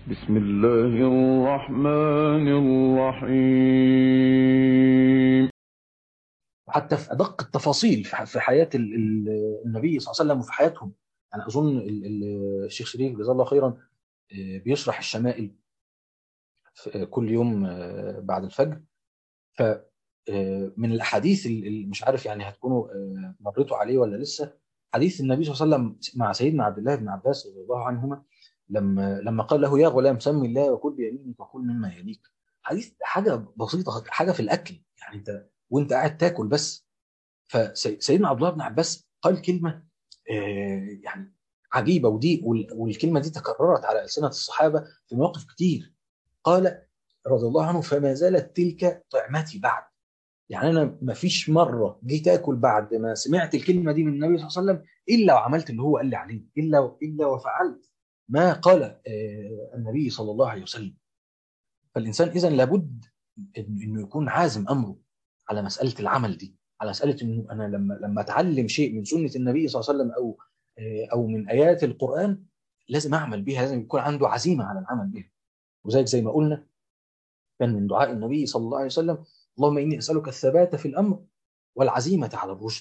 بسم الله الرحمن الرحيم وحتى في ادق التفاصيل في في حياه ال- ال- النبي صلى الله عليه وسلم وفي حياتهم انا اظن ال- ال- الشيخ شريف جزاه الله خيرا آه، بيشرح الشمائل في- آه، كل يوم آه، بعد الفجر ف آه، من الاحاديث اللي مش عارف يعني هتكونوا آه، مريتوا عليه ولا لسه حديث النبي صلى الله عليه وسلم مع سيدنا عبد الله بن عباس رضي الله عنهما لما لما قال له يا غلام سم الله وكل بيمينك وكل مما يليك حديث حاجه بسيطه حاجه في الاكل يعني انت وانت قاعد تاكل بس فسيدنا عبد الله بن عباس قال كلمه آه، يعني عجيبه ودي وال- والكلمه دي تكررت على السنه الصحابه في مواقف كتير قال رضي الله عنه فما زالت تلك طعمتي بعد يعني انا ما فيش مره جيت اكل بعد ما سمعت الكلمه دي من النبي صلى الله عليه وسلم الا وعملت اللي هو قال لي عليه الا الا وفعلت ما قال آه، النبي صلى الله عليه وسلم فالانسان اذا لابد إن- انه يكون عازم امره على مساله العمل دي على مساله انه انا لما لما اتعلم شيء من سنه النبي صلى الله عليه وسلم او آه، او من ايات القران لازم اعمل بيها لازم يكون عنده عزيمه على العمل بها وزيك زي ما قلنا كان من دعاء النبي صلى الله عليه وسلم اللهم اني اسالك الثبات في الامر والعزيمه على الرشد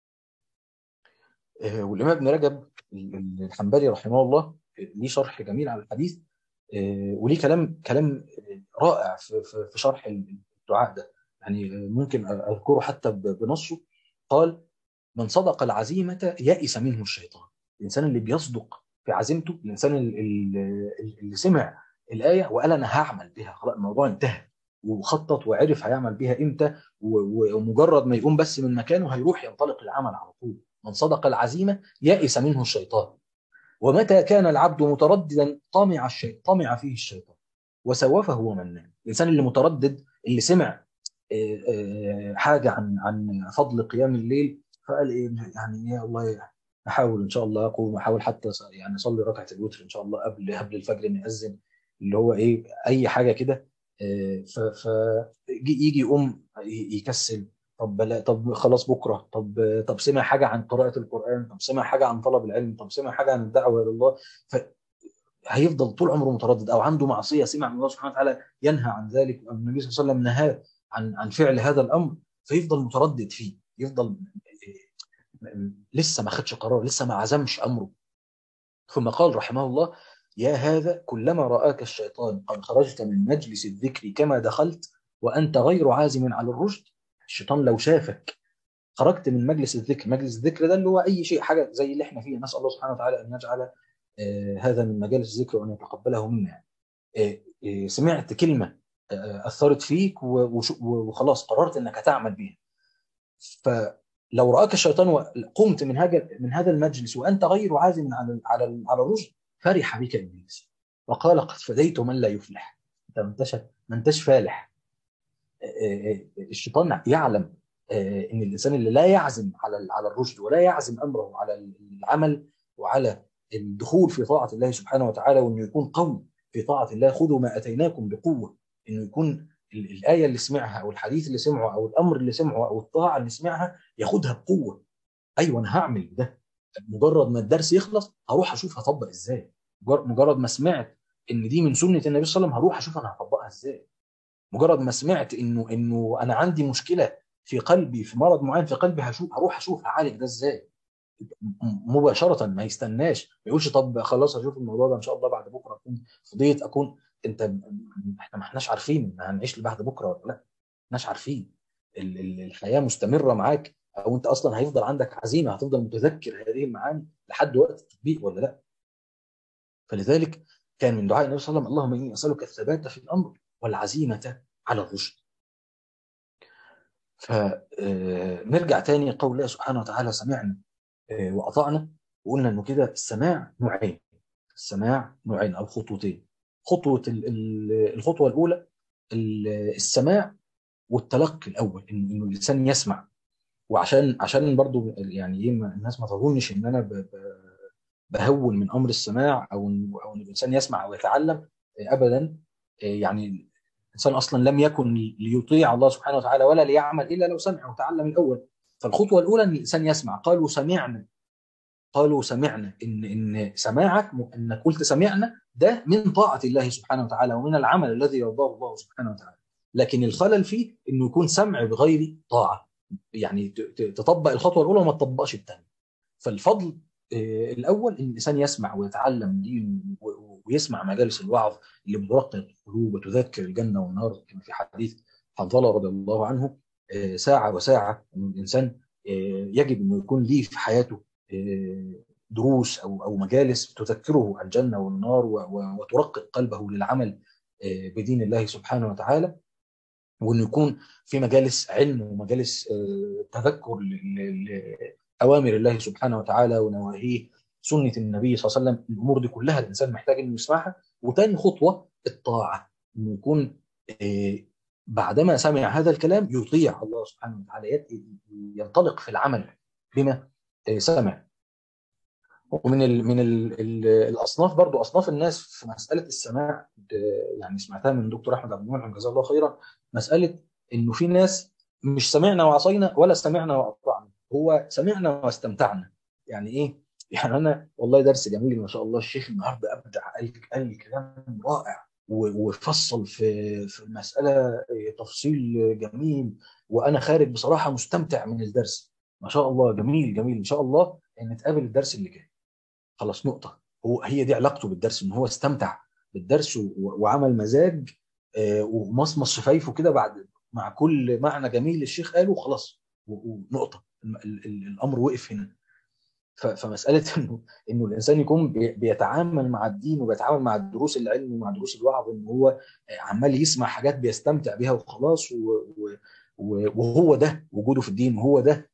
آه، والامام ابن رجب الحنبلي رحمه الله آه، ليه شرح جميل على الحديث آه، وليه كلام كلام آه، رائع في في في شرح الدعاء ده يعني آه، ممكن اذكره حتى ب- بنصه قال من صدق العزيمه يئس منه الشيطان الانسان اللي بيصدق في عزيمته الانسان ال- ال- اللي سمع الايه وقال انا هعمل بها خلاص الموضوع انتهى وخطط وعرف هيعمل بيها امتى و- و- ومجرد ما يقوم بس من مكانه هيروح ينطلق العمل على طول من صدق العزيمه يئس منه الشيطان ومتى كان العبد مترددا طمع الشيء طمع فيه الشيطان وسوفه ومناه الانسان اللي متردد اللي سمع آه، آه، حاجه عن عن فضل قيام الليل فقال ايه يعني يا الله احاول ان شاء الله اقوم احاول حتى ص- يعني اصلي ركعه الوتر ان شاء الله قبل قبل الفجر ما يأذن اللي هو ايه اي حاجه كده آه، ف ف يجي يجي يقوم ي- يكسل طب لا طب خلاص بكره طب طب سمع حاجه عن قراءه القران طب سمع حاجه عن طلب العلم طب سمع حاجه عن الدعوه الى الله فهيفضل طول عمره متردد او عنده معصيه سمع من الله سبحانه وتعالى ينهى عن ذلك او النبي صلى الله عليه وسلم نهاه عن عن فعل هذا الامر فيفضل متردد فيه يفضل لسه ما خدش قرار لسه ما عزمش امره ثم قال رحمه الله يا هذا كلما رآك الشيطان قد خرجت من مجلس الذكر كما دخلت وأنت غير عازم على الرشد الشيطان لو شافك خرجت من مجلس الذكر مجلس الذكر ده اللي هو أي شيء حاجة زي اللي احنا فيه نسأل الله سبحانه وتعالى أن يجعل آه، هذا من مجالس الذكر وأن يتقبله منا يعني. آه، آه، سمعت كلمة آه، أثرت فيك و- وش- وخلاص قررت أنك هتعمل بيها فلو رآك الشيطان وقمت من هذا من هذا المجلس وأنت غير عازم على على على الرشد فرح بك ابليس وقال قد فديت من لا يفلح انت ما انتش ما انتش فالح آه، آه، الشيطان يعلم آه، ان الانسان اللي لا يعزم على على الرشد ولا يعزم امره على العمل وعلى الدخول في طاعه الله سبحانه وتعالى وانه يكون قوي في طاعه الله خذوا ما اتيناكم بقوه انه يكون ال- الايه اللي سمعها او الحديث اللي سمعه او الامر اللي سمعه او الطاعه اللي سمعها ياخدها بقوه ايوه انا هعمل ده مجرد ما الدرس يخلص هروح اشوف هطبق ازاي مجر- مجرد ما سمعت ان دي من سنه النبي صلى الله عليه وسلم هروح اشوف انا هطبقها ازاي مجرد ما سمعت انه انه انا عندي مشكله في قلبي في مرض معين في قلبي هشوف هروح اشوف هعالج ده ازاي م- مباشره ما يستناش ما يقولش طب خلاص اشوف الموضوع ده ان شاء الله بعد بكره اكون فضيت اكون انت م- احنا ما احناش عارفين هنعيش لبعد بكره ولا لا ما احناش عارفين ال- ال- الحياه مستمره معاك او انت اصلا هيفضل عندك عزيمه هتفضل متذكر هذه المعاني لحد وقت التطبيق ولا لا فلذلك كان من دعاء النبي صلى الله عليه وسلم اللهم اني اسالك الثبات في الامر والعزيمه على الرشد فنرجع تاني قول الله سبحانه وتعالى سمعنا آه، واطعنا وقلنا انه كده السماع نوعين السماع نوعين او خطوتين خطوه ال- ال- الخطوه الاولى ال- السماع والتلقي الاول ان إنه الانسان يسمع وعشان عشان برضو يعني ايه ما- الناس ما تظنش ان انا ب- ب- بهون من امر السماع او ان او ان الانسان يسمع او يتعلم آه، ابدا آه، يعني الانسان اصلا لم يكن ليطيع الله سبحانه وتعالى ولا ليعمل الا لو سمع وتعلم الاول فالخطوه الاولى ان الانسان يسمع قالوا سمعنا قالوا سمعنا ان ان سماعك انك قلت سمعنا ده من طاعه الله سبحانه وتعالى ومن العمل الذي يرضاه الله سبحانه وتعالى لكن الخلل فيه انه يكون سمع بغير طاعه يعني تطبق الخطوه الاولى وما تطبقش الثانيه فالفضل الاول ان الانسان يسمع ويتعلم دين ويسمع مجالس الوعظ اللي بترقق القلوب وتذكر الجنه والنار كما في حديث حنظله رضي الله عنه ساعه وساعه ان الانسان يجب انه يكون ليه في حياته دروس او او مجالس تذكره الجنه والنار وترقق قلبه للعمل بدين الله سبحانه وتعالى وانه يكون في مجالس علم ومجالس تذكر لاوامر الله سبحانه وتعالى ونواهيه سنه النبي صلى الله عليه وسلم الامور دي كلها الانسان محتاج انه يسمعها وتاني خطوه الطاعه انه يكون بعدما سمع هذا الكلام يطيع الله سبحانه وتعالى ينطلق في العمل بما سمع ومن ال من ال ال الاصناف برضو اصناف الناس في مساله السماع يعني سمعتها من دكتور احمد عبد المنعم جزاه الله خيرا مساله انه في ناس مش سمعنا وعصينا ولا سمعنا واطعنا هو سمعنا واستمتعنا يعني ايه؟ يعني انا والله درس جميل ما شاء الله الشيخ النهارده ابدع قال قال كلام رائع وفصل في في المساله تفصيل جميل وانا خارج بصراحه مستمتع من الدرس ما شاء الله جميل جميل ان شاء الله ان نتقابل الدرس اللي جاي خلاص نقطه هو هي دي علاقته بالدرس ان هو استمتع بالدرس وعمل مزاج ومصمص شفايفه كده بعد مع كل معنى جميل الشيخ قاله خلاص ونقطه الامر وقف هنا فمساله انه انه الانسان يكون بيتعامل مع الدين وبيتعامل مع دروس العلم ومع دروس الوعظ ان هو عمال يسمع حاجات بيستمتع بيها وخلاص وهو ده وجوده في الدين وهو ده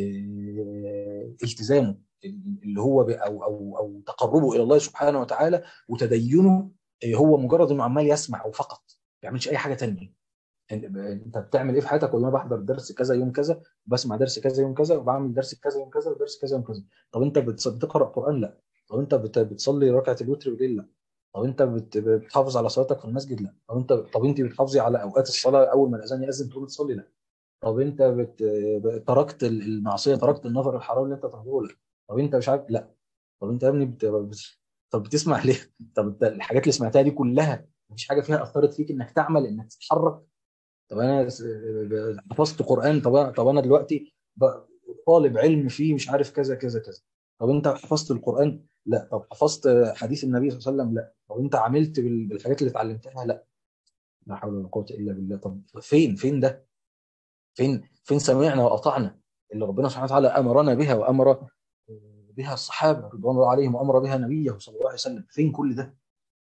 التزامه اللي هو او او او تقربه الى الله سبحانه وتعالى وتدينه هو مجرد انه عمال يسمع وفقط ما بيعملش اي حاجه ثانيه انت بتعمل ايه في حياتك والله بحضر درس كذا يوم كذا وبسمع درس كذا يوم كذا وبعمل درس كذا يوم كذا ودرس كذا يوم كذا طب انت بتقرا قران لا طب انت بتصلي ركعه الوتر بالليل لا طب انت بتحافظ على صلاتك في المسجد لا طب انت طب انت بتحافظي على اوقات الصلاه اول ما الاذان ياذن تقوم تصلي لا طب انت بت... تركت المعصيه تركت النظر الحرام اللي انت تحضره لا طب انت مش عارف لا طب انت يا ابني بت... بت... طب بتسمع ليه؟ طب انت الحاجات اللي سمعتها دي كلها مفيش حاجه فيها اثرت فيك انك تعمل انك تتحرك طب انا حفظت قران طب طب انا دلوقتي طالب علم فيه مش عارف كذا كذا كذا طب انت حفظت القران لا طب حفظت حديث النبي صلى الله عليه وسلم لا طب انت عملت بالحاجات اللي اتعلمتها لا لا حول ولا قوه الا بالله طب فين فين ده فين فين سمعنا واطعنا اللي ربنا سبحانه وتعالى امرنا بها وامر بها الصحابه رضوان الله عليهم وامر بها نبيه صلى الله عليه وسلم فين كل ده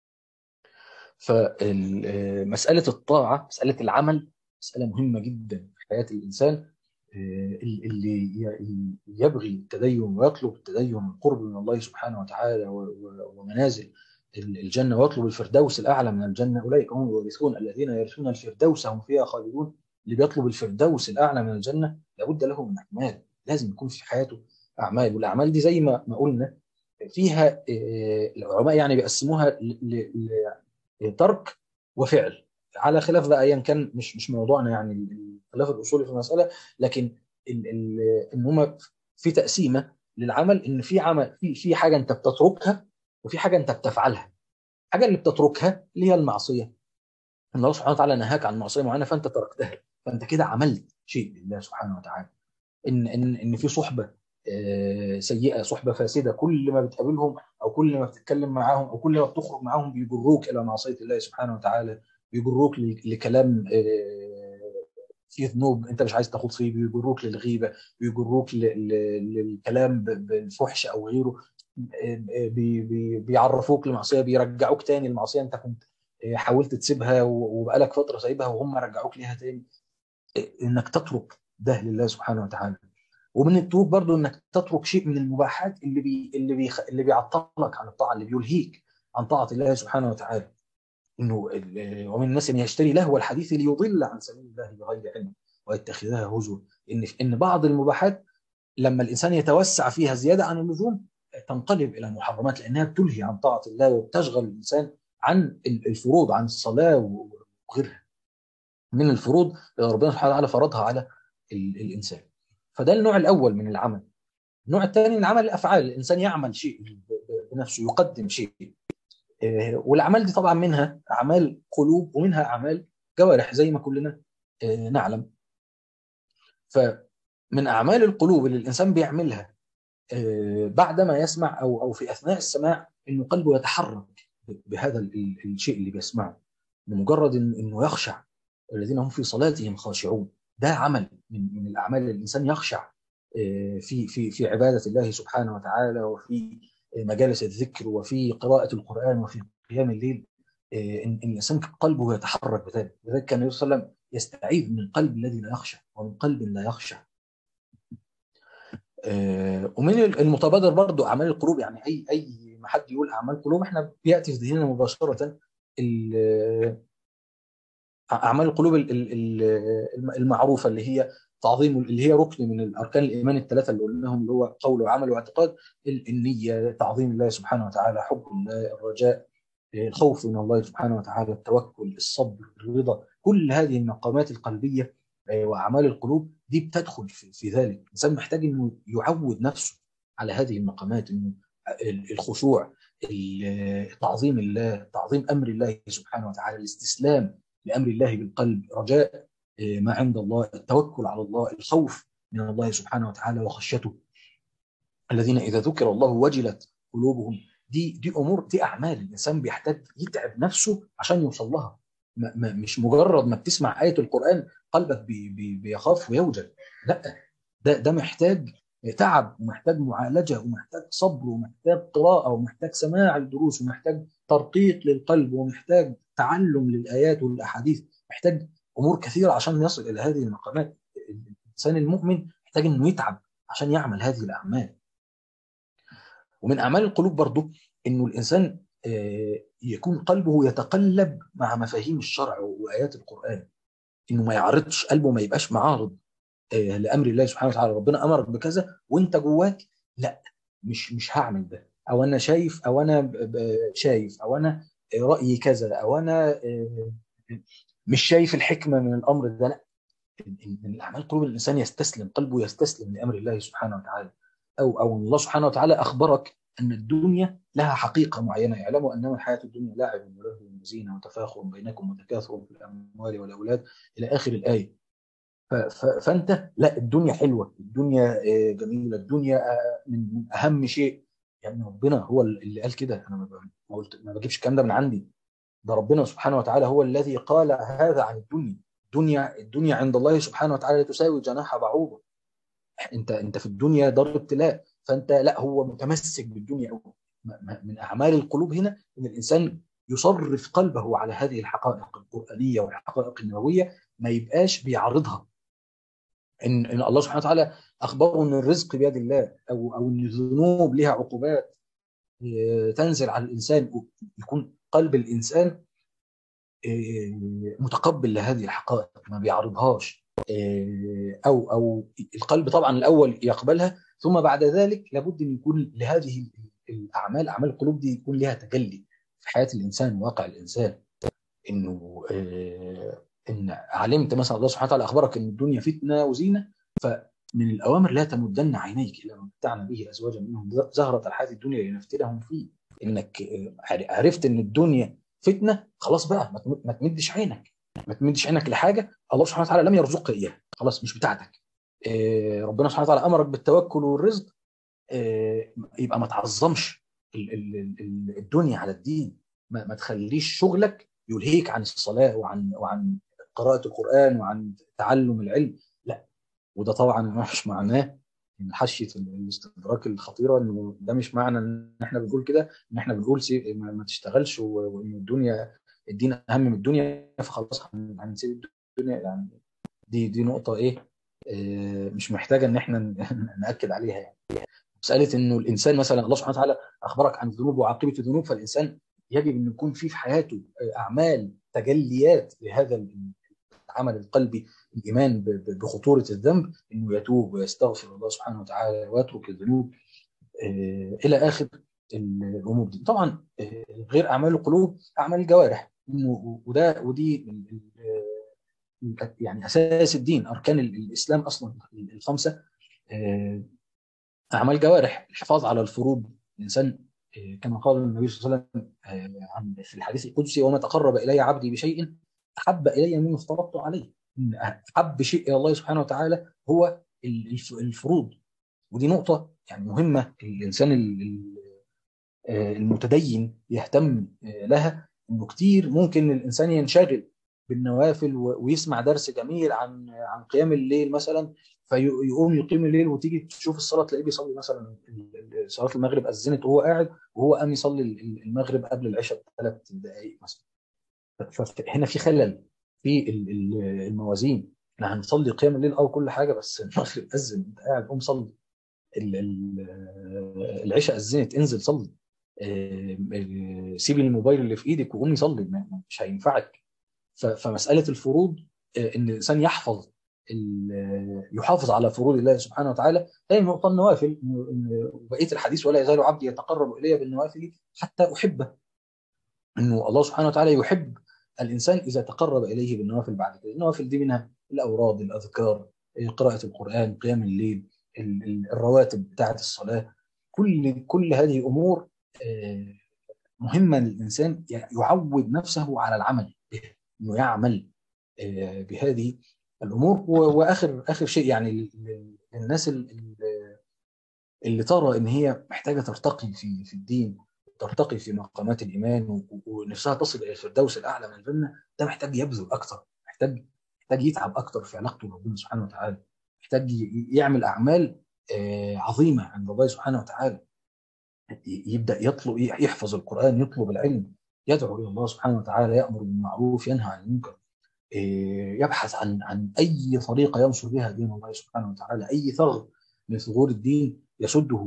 فمساله الطاعه مساله العمل مساله مهمه جدا في حياه الانسان اللي يبغي التدين ويطلب التدين والقرب من الله سبحانه وتعالى ومنازل الجنه ويطلب الفردوس الاعلى من الجنه اولئك هم الوارثون الذين يرثون الفردوس هم فيها خالدون اللي بيطلب الفردوس الاعلى من الجنه لابد له من اعمال لازم يكون في حياته اعمال والاعمال دي زي ما ما قلنا فيها العلماء يعني بيقسموها ترك وفعل على خلاف بقى ايا كان مش مش موضوعنا يعني الخلاف الاصولي في المساله لكن ال ال ان هم في تقسيمه للعمل ان في عمل في في حاجه انت بتتركها وفي حاجه انت بتفعلها الحاجه اللي بتتركها اللي هي المعصيه ان الله سبحانه وتعالى نهاك عن معصيه معينه فانت تركتها فانت كده عملت شيء لله سبحانه وتعالى ان ان ان في صحبه سيئه صحبه فاسده كل ما بتقابلهم او كل ما بتتكلم معاهم او كل ما بتخرج معاهم بيجروك الى معصيه الله سبحانه وتعالى بيجروك لكلام فيه ذنوب انت مش عايز تاخد فيه بيجروك للغيبه بيجروك للكلام بالفحش او غيره بي بي بيعرفوك لمعصيه بيرجعوك تاني المعصيه انت كنت حاولت تسيبها وبقالك فتره سايبها وهم رجعوك ليها تاني انك تترك ده لله سبحانه وتعالى ومن التروك برضو انك تترك شيء من المباحات اللي بي اللي بي اللي بيعطلك عن الطاعه اللي بيلهيك عن طاعه الله سبحانه وتعالى انه ومن الناس من يشتري لهو الحديث ليضل عن سبيل الله بغير علم ويتخذها هزوا ان ان بعض المباحات لما الانسان يتوسع فيها زياده عن اللزوم تنقلب الى محرمات لانها بتلهي عن طاعه الله وبتشغل الانسان عن الفروض عن الصلاه وغيرها من الفروض ربنا سبحانه وتعالى فرضها على الانسان فده النوع الاول من العمل النوع الثاني من عمل الافعال الانسان يعمل شيء بنفسه يقدم شيء آه، والاعمال دي طبعا منها اعمال قلوب ومنها اعمال جوارح زي ما كلنا آه، نعلم فمن اعمال القلوب اللي الانسان بيعملها آه، بعدما يسمع او او في اثناء السماع انه قلبه يتحرك بهذا الشيء اللي بيسمعه بمجرد انه يخشع الذين هم في صلاتهم خاشعون ده عمل من من الاعمال اللي الانسان يخشع في في في عباده الله سبحانه وتعالى وفي مجالس الذكر وفي قراءة القرآن وفي قيام الليل آه، إن الإنسان قلبه يتحرك بذلك لذلك كان النبي صلى الله عليه وسلم يستعيذ من القلب الذي لا يخشى ومن قلب لا يخشى آه، ومن المتبادر برضو أعمال القلوب يعني أي أي ما حد يقول أعمال قلوب إحنا بيأتي في ذهننا مباشرة أعمال القلوب المعروفة اللي هي تعظيم اللي هي ركن من الاركان الايمان الثلاثه اللي قلناهم اللي هو قول وعمل واعتقاد النيه تعظيم الله سبحانه وتعالى حب الله الرجاء الخوف من الله سبحانه وتعالى التوكل الصبر الرضا كل هذه المقامات القلبيه آه، واعمال القلوب دي بتدخل في ذلك الانسان محتاج انه يعود نفسه على هذه المقامات انه الخشوع تعظيم الله تعظيم امر الله سبحانه وتعالى الاستسلام لامر الله بالقلب رجاء ما عند الله التوكل على الله الخوف من الله سبحانه وتعالى وخشيته الذين إذا ذكر الله وجلت قلوبهم دي دي امور دي اعمال الانسان بيحتاج يتعب نفسه عشان يوصل لها ما ما مش مجرد ما بتسمع ايه القران قلبك بي بي بيخاف ويوجل لا ده ده محتاج تعب ومحتاج معالجه ومحتاج صبر ومحتاج قراءه ومحتاج سماع الدروس ومحتاج ترقيق للقلب ومحتاج تعلم للايات والاحاديث محتاج امور كثيره عشان يصل الى هذه المقامات الانسان المؤمن يحتاج انه يتعب عشان يعمل هذه الاعمال ومن اعمال القلوب برضو انه الانسان آه، يكون قلبه يتقلب مع مفاهيم الشرع وايات القران انه ما يعرضش قلبه ما يبقاش معارض آه، لامر الله سبحانه وتعالى ربنا امرك بكذا وانت جواك لا مش مش هعمل ده او انا شايف او انا شايف او انا رايي كذا او انا آه، مش شايف الحكمه من الامر ده لا من الاعمال قلوب الانسان يستسلم قلبه يستسلم لامر الله سبحانه وتعالى او او الله سبحانه وتعالى اخبرك ان الدنيا لها حقيقه معينه يعلموا انما الحياه الدنيا لعب ولهو وزينه وتفاخر بينكم وتكاثر في الاموال والاولاد الى اخر الايه فانت لا الدنيا حلوه الدنيا آه، جميله الدنيا آه، من اهم شيء يعني ربنا هو اللي قال كده انا ما قلت ما بجيبش الكلام ده من عندي ده ربنا سبحانه وتعالى هو الذي قال هذا عن الدنيا الدنيا الدنيا عند الله سبحانه وتعالى تساوي جناح بعوضه انت انت في الدنيا دار ابتلاء فانت لا هو متمسك بالدنيا من اعمال القلوب هنا ان الانسان يصرف قلبه على هذه الحقائق القرانيه والحقائق النبويه ما يبقاش بيعرضها ان ان الله سبحانه وتعالى اخبره ان الرزق بيد الله او او ان الذنوب لها عقوبات آه، تنزل على الانسان يكون قلب الانسان آه، متقبل لهذه الحقائق ما بيعرضهاش آه، او او القلب طبعا الاول يقبلها ثم بعد ذلك لابد ان يكون لهذه الاعمال اعمال القلوب دي يكون لها تجلي في حياه الانسان وواقع الانسان انه آه، ان علمت مثلا الله سبحانه وتعالى اخبرك ان الدنيا فتنه وزينه فمن الاوامر لا تمدن عينيك الى ما متعنا به ازواجا منهم زهره الحياه الدنيا لنفتنهم فيه انك عرفت ان الدنيا فتنه خلاص بقى ما تمدش عينك ما تمدش عينك لحاجه الله سبحانه وتعالى لم يرزقك اياها خلاص مش بتاعتك آه، ربنا سبحانه وتعالى امرك بالتوكل والرزق آه، يبقى ما تعظمش الدنيا على الدين ما تخليش شغلك يلهيك عن الصلاه وعن وعن قراءه القران وعن تعلم العلم لا وده طبعا مش معناه من حشيه الاستدراك الخطيره انه ده مش معنى ان احنا بنقول كده ان احنا بنقول ما تشتغلش وان الدنيا الدين اهم من الدنيا فخلاص هنسيب الدنيا يعني دي دي نقطه ايه آه، مش محتاجه ان احنا ناكد عليها يعني مساله انه الانسان مثلا الله سبحانه وتعالى اخبرك عن الذنوب وعاقبه الذنوب فالانسان يجب ان يكون في في حياته اعمال تجليات لهذا العمل القلبي الايمان بخطوره الذنب انه يتوب ويستغفر الله سبحانه وتعالى ويترك الذنوب آه، الى اخر الامور دي طبعا آه، غير اعمال القلوب اعمال الجوارح وده ودي يعني اساس الدين اركان الاسلام اصلا الخمسه آه، اعمال جوارح الحفاظ على الفروض الانسان آه، كما قال النبي صلى الله عليه وسلم آه، عن في الحديث القدسي وما تقرب الي عبدي بشيء احب الي مما افترضت عليه إن احب شيء الى الله سبحانه وتعالى هو الف- الفروض ودي نقطه يعني مهمه الانسان ال- ال- آه، المتدين يهتم آه، لها انه كتير ممكن الانسان ينشغل بالنوافل و- ويسمع درس جميل عن عن قيام الليل مثلا فيقوم يقيم الليل وتيجي تشوف الصلاه تلاقيه بيصلي مثلا ال- ال- صلاه المغرب اذنت وهو قاعد وهو قام يصلي ال- ال- المغرب قبل العشاء بثلاث دقائق مثلا فهنا في خلل في ال- ال- الموازين احنا هنصلي قيام الليل او كل حاجه بس المغرب اذن انت قاعد قوم صلي ال- ال- العشاء اذنت انزل صلي آه، آه، سيب الموبايل اللي في ايدك وقومي صلي ما- ما- مش هينفعك ف- فمساله الفروض آه، ان الانسان يحفظ ال- آه، يحافظ على فروض الله سبحانه وتعالى هي نقطه النوافل إنه- إنه بقيه الحديث ولا يزال عبدي يتقرب الي بالنوافل حتى احبه انه الله سبحانه وتعالى يحب الانسان اذا تقرب اليه بالنوافل بعد كده النوافل دي منها الاوراد الاذكار آه، قراءه القران قيام الليل ال- ال- الرواتب بتاعه الصلاه كل كل هذه امور آه، مهمه للانسان يعود نفسه على العمل به انه يعمل آه، بهذه الامور و- واخر اخر شيء يعني لل- للناس ال- ال- اللي ترى ان هي محتاجه ترتقي في في الدين ترتقي في مقامات الايمان و- و- ونفسها تصل الى الفردوس الاعلى من الجنه ده محتاج يبذل اكثر محتاج محتاج يتعب اكثر في علاقته بربنا سبحانه وتعالى محتاج ي- يعمل اعمال آه، عظيمه عند الله سبحانه وتعالى ي- يبدا يطلب يحفظ القران يطلب العلم يدعو الى الله سبحانه وتعالى يامر بالمعروف ينهى عن المنكر إيه، يبحث عن عن اي طريقه ينصر بها دين الله سبحانه وتعالى اي ثغر من ثغور الدين يسده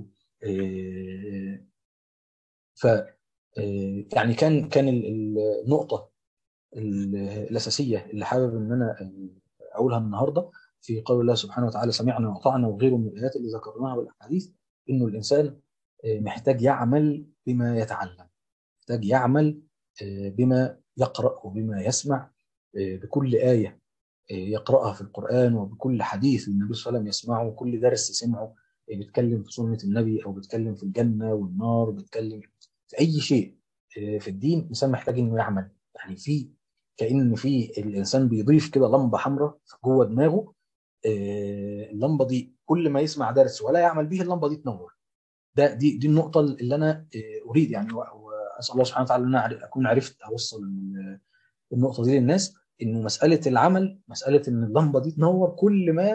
إيه، ف إيه، يعني كان كان ال- ال- النقطه ال- الاساسيه اللي حابب ان انا اقولها النهارده في قول الله سبحانه وتعالى سمعنا واطعنا وغيره من الايات اللي ذكرناها والاحاديث انه الانسان إيه، محتاج يعمل بما يتعلم محتاج يعمل آه، بما يقرأ وبما يسمع آه، بكل آية آه، يقرأها في القرآن وبكل حديث النبي صلى الله عليه وسلم يسمعه وكل درس سمعه آه، بيتكلم في سنة النبي أو بيتكلم في الجنة والنار بيتكلم في أي شيء آه، في الدين الإنسان محتاج إنه يعمل يعني في كأن في الإنسان بيضيف كده لمبة حمراء جوه دماغه آه، اللمبة دي كل ما يسمع درس ولا يعمل به اللمبة دي تنور ده دي دي النقطة اللي أنا آه، أريد يعني و- وأسأل الله سبحانه وتعالى أن أنا أكون عرفت أوصل ال- النقطة دي للناس إنه مسألة العمل مسألة إن اللمبة دي تنور كل ما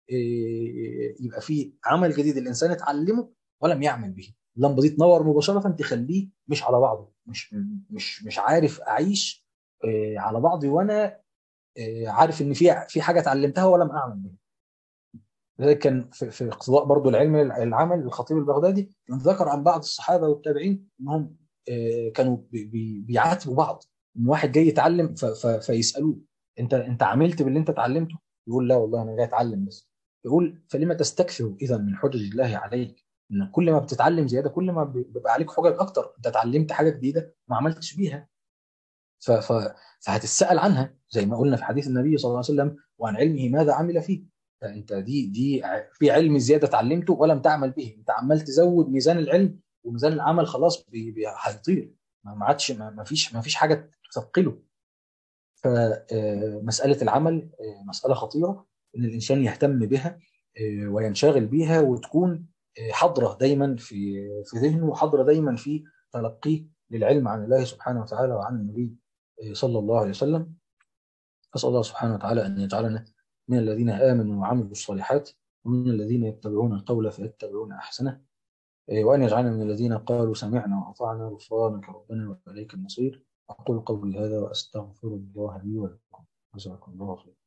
آه، يبقى في عمل جديد الإنسان اتعلمه ولم يعمل به اللمبة دي تنور مباشرة تخليه مش على بعضه مش مش مش عارف أعيش آه، على بعضي وأنا آه، عارف إن في في حاجة اتعلمتها ولم أعمل بها لذلك كان في, في اقتضاء برضو العلم العمل الخطيب البغدادي كان ذكر عن بعض الصحابه والتابعين انهم آه، كانوا بي- بي- بيعاتبوا بعض ان واحد جاي يتعلم ف- ف- فيسالوه انت انت عملت باللي انت اتعلمته؟ يقول لا والله انا جاي اتعلم بس يقول فلما تستكثر اذا من حجج الله عليك ان كل ما بتتعلم زياده كل ما بي- بيبقى عليك حجج اكتر انت اتعلمت حاجه جديده ما عملتش بيها ف- ف- فهتتسال عنها زي ما قلنا في حديث النبي صلى الله عليه وسلم وعن علمه ماذا عمل فيه فانت دي دي ع- في علم زياده اتعلمته ولم تعمل به انت عمال تزود ميزان العلم وميزان العمل خلاص بي- بي- هيطير ما ما عادش ما ما فيش ما فيش حاجه تثقله فمساله العمل آه، مساله خطيره ان الانسان يهتم بها آه، وينشغل بيها وتكون آه، حاضره دايما في في ذهنه وحاضره دايما في تلقيه للعلم عن الله سبحانه وتعالى وعن النبي آه، صلى الله عليه وسلم أسأل الله سبحانه وتعالى أن يجعلنا من الذين آمنوا وعملوا الصالحات ومن الذين يتبعون القول فيتبعون أحسنه إيه، وأن يجعلنا من الذين قالوا سمعنا وأطعنا غفرانك ربنا وإليك المصير أقول قولي هذا وأستغفر الله لي ولكم جزاكم الله خير